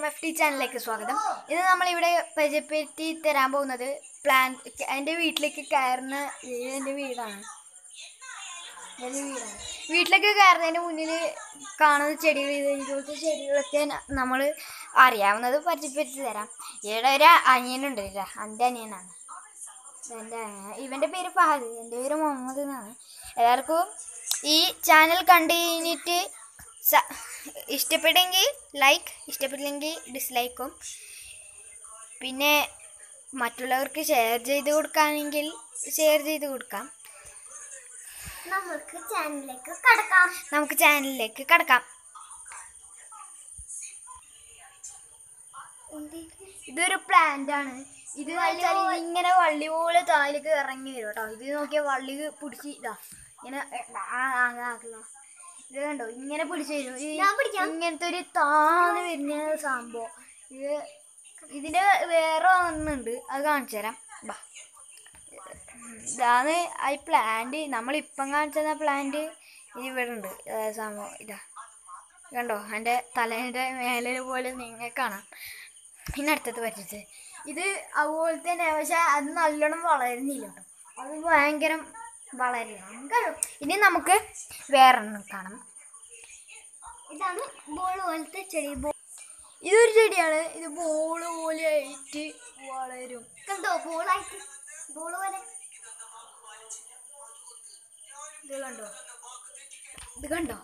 F T ചാനലിലേക്ക് സ്വാഗതം ഇന്ന് നമ്മളിവിടെ പരിചയപ്പെടുത്തി തരാൻ പോകുന്നത് പ്ലാൻ എൻ്റെ വീട്ടിലേക്ക് കയറുന്ന ഇത് എൻ്റെ വീടാണ് എൻ്റെ വീടാണ് വീട്ടിലേക്ക് കയറുന്നതിന് മുന്നിൽ കാണുന്ന ചെടികൾ ഇത് ഇതുപോലത്തെ ചെടികളൊക്കെ നമ്മൾ അറിയാവുന്നത് പരിചയപ്പെടുത്തി തരാം ഇവിടെ ഒരു അനിയനുണ്ട് ഇല്ല എൻ്റെ അനിയനാണ് എൻ്റെ അനിയൻ ഇവൻ്റെ പേര് ഫഹദ് എൻ്റെ പേര് മുഹമ്മദ് എന്നാണ് എല്ലാവർക്കും ഈ ചാനൽ കണ്ടു കഴിഞ്ഞിട്ട് സ- ഇഷ്ടപ്പെട്ടെങ്കിൽ ലൈക്ക് ഇഷ്ടപ്പെട്ടില്ലെങ്കിൽ ഡിസ്ലൈക്കും പിന്നെ മറ്റുള്ളവർക്ക് ഷെയർ ചെയ്ത് കൊടുക്കുകയാണെങ്കിൽ ഷെയർ ചെയ്ത് കൊടുക്കാം നമുക്ക് ചാനലിലേക്ക് കടക്കാം നമുക്ക് ചാനലിലേക്ക് കടക്കാം ഇതൊരു പ്ലാന്റ് ആണ് ഇത് വെച്ചാൽ ഇങ്ങനെ വള്ളി പോലെ താലേക്ക് ഇറങ്ങി വരും കേട്ടോ ഇത് നോക്കിയ വള്ളി പിടിച്ച് ഇതാ ഇങ്ങനെ ആ, ആ, ആ, ആ. ഇത് കണ്ടോ ഇങ്ങനെ പിടിച്ച് വരും ഇത് ഞാൻ പിടിക്കാം. ഇങ്ങനത്തെ ഒരു താന്ന് വരുന്ന സംഭവം ഇത് ഇതിന് വേറെ ഒന്നുണ്ട് അത് കാണിച്ചു തരാം ബാ ഇതാണ് ആ പ്ലാന്റ് നമ്മളിപ്പം കാണിച്ചത പ്ലാന്റ് ഇവിടെ ഉണ്ട് അതായത് സംഭവം ഇതാ കണ്ടോ എൻ്റെ തലേൻ്റെ മേലെ പോലെ നിങ്ങൾ കാണാം പിന്നെ അടുത്തത് പറ്റിച്ച് ഇത് അതുപോലെ തന്നെ പക്ഷെ അത് നല്ലോണം വളരുന്നില്ല കേട്ടോ അത് ഭയങ്കര വളരണം കേട്ടോ ഇനി നമുക്ക് വേറെ ഒന്നും കാണാം ഇതാണ് ബോൾ പോലത്തെ ചെടി ബോ- ഇതൊരു ചെടിയാണ് ഇത് ബോള് പോലെ ആയിട്ട് വളരും കണ്ടോ ബോളായിട്ട് ബോൾ പോലെ ഇത് കണ്ടോ ഇത് കണ്ടോ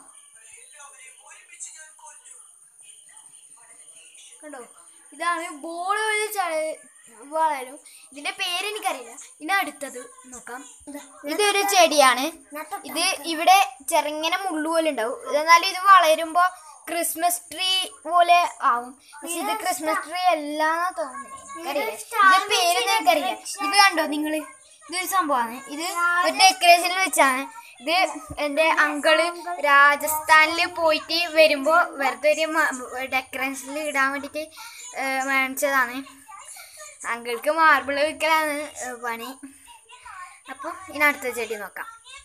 കണ്ടോ ഇതാണ് ബോൾ പോലെ ച- വളരും ഇതിന്റെ പേര് എനിക്കറിയില്ല ഇനി അടുത്തത് നോക്കാം ഇതൊരു ചെടിയാണ് നട്ടോ- ഇത് ഇവിടെ ചെറുങ്ങനെ മുള്ളു പോലെ ഉണ്ടാവും എന്നാൽ ഇത് വളരുമ്പോ ക്രിസ്മസ് ട്രീ പോലെ ആവും പക്ഷെ ഇത് ക്രിസ്മസ് ട്രീ അല്ല തോന്നുന്നു എനിക്കറിയില്ല ഇത് പേര് എനിക്കറിയില്ല ഇത് കണ്ടോ നിങ്ങള് ഇതൊരു സംഭവമാണ് ഇത് ഒരു ഡെക്കറേഷനിൽ വെച്ചാണ് ഇത് എൻ്റെ അങ്കിള് രാജസ്ഥാനിൽ പോയിട്ട് വരുമ്പോൾ വെറുതെ ഒരു ഡെക്കറേഷനിൽ ഇടാൻ വേണ്ടിയിട്ട് മേടിച്ചതാണ് അങ്കിൾക്ക് മാർബിൾ വെക്കലാണ് ഏഹ്, പണി അപ്പം ഇനി അടുത്ത ചെടി നോക്കാം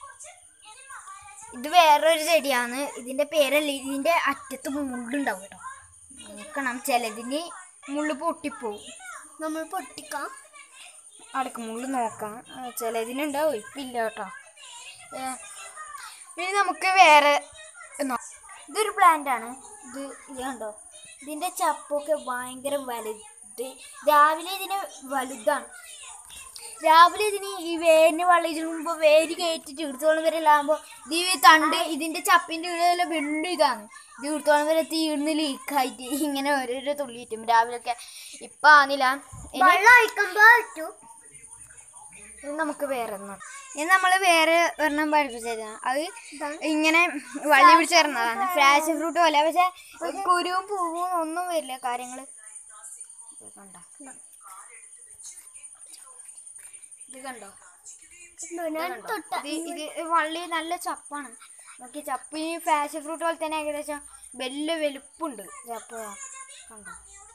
ഇത് വേറൊരു ചെടിയാണ് ഇതിന്റെ പേരല്ല ഇതിന്റെ അറ്റത്ത് മുള്ളുണ്ടാവും കേട്ടോ നോക്കണം ചിലതിന് മുള്ള് പൊട്ടിപ്പോവും നമ്മൾ പൊട്ടിക്കാം അടക്ക മുള്ള് നോക്കാം ആ, ചിലതിനുണ്ടാവും ഇപ്പം ഇല്ല കേട്ടോ ഏ, ഇനി നമുക്ക് വേറെ നോ- ഇതൊരു പ്ലാന്റ് ആണ് ഇത് ഇത് കണ്ടോ ഇതിന്റെ ചപ്പൊക്കെ ഭയങ്കര വലുത് രാവിലെ ഇതിന് വലുതാണ് രാവിലെ ഇതിന് ഈ വേരിന് വെള്ളം ഇതിനുമ്പോ വേര് കയറ്റിട്ട് ഇടുത്തോളം വരെ ആകുമ്പോൾ ഇത് ഈ തണ്ട് ഇതിന്റെ ചപ്പിന്റെ ഇടയിലെ വെള്ളി ഇതാണ് ഇത് ഇടുത്തോളം വരെ തീർന്ന് ലീക്കായിട്ട് ഇങ്ങനെ ഓരോരോ തുള്ളി കിട്ടും രാവിലെയൊക്കെ ഇപ്പൊ ആന്നില്ല ഇനി വെള്ളം ഒഴിക്കുമ്പോ ഇട്ടു ഇനി നമുക്ക് വേറെ ഒന്നും ഇനി നമ്മൾ വേറെ ഒരെണ്ണം പഠിപ്പിച്ചതാണ് അത് ഇങ്ങനെ വള്ളി പിടിച്ച് തരുന്നതാണ് ഫ്രാഷൻ ഫ്രൂട്ട് പോലെ പക്ഷെ കുരുവും പൂവും ഒന്നും വരില്ല കാര്യങ്ങൾ കണ്ടോ ഇത് കണ്ടോ ഞാൻ കണ്ടോ? തൊട്ട ഇത് ഇത് വള്ളി നല്ല ചപ്പാണ് നോക്കി ചപ്പ് ഈ ഫാഷൻ ഫ്രൂട്ട് പോലെ തന്നെ ഏകദേശം വലിയ വലുപ്പുണ്ട് ചപ്പ് ദാ. കണ്ടോ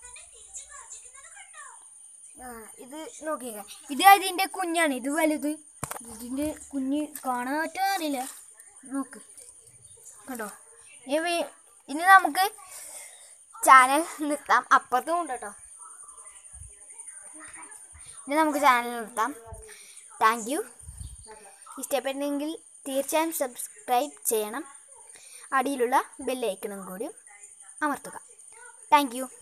ആ ഇത് നോക്കിയേക്ക ഇത് അതിന്റെ കുഞ്ഞാണ് ഇത് വലുത് ഇതിന്റെ കുഞ്ഞ് കാണാൻ പറ്റുമോ അറിയില്ല നോക്ക് കണ്ടോ ഇനി വി- ഇനി നമുക്ക് ചാനൽ നിർത്താം അപ്പുറത്തും ഉണ്ട് കേട്ടോ ഇനി നമുക്ക് ചാനൽ നിർത്താം താങ്ക് യു ഇഷ്ടപ്പെട്ടെങ്കിൽ തീർച്ചയായും സബ്സ്ക്രൈബ് ചെയ്യണം അടിയിലുള്ള ബെല്ലൈക്കണും കൂടി അമർത്തുക താങ്ക് യു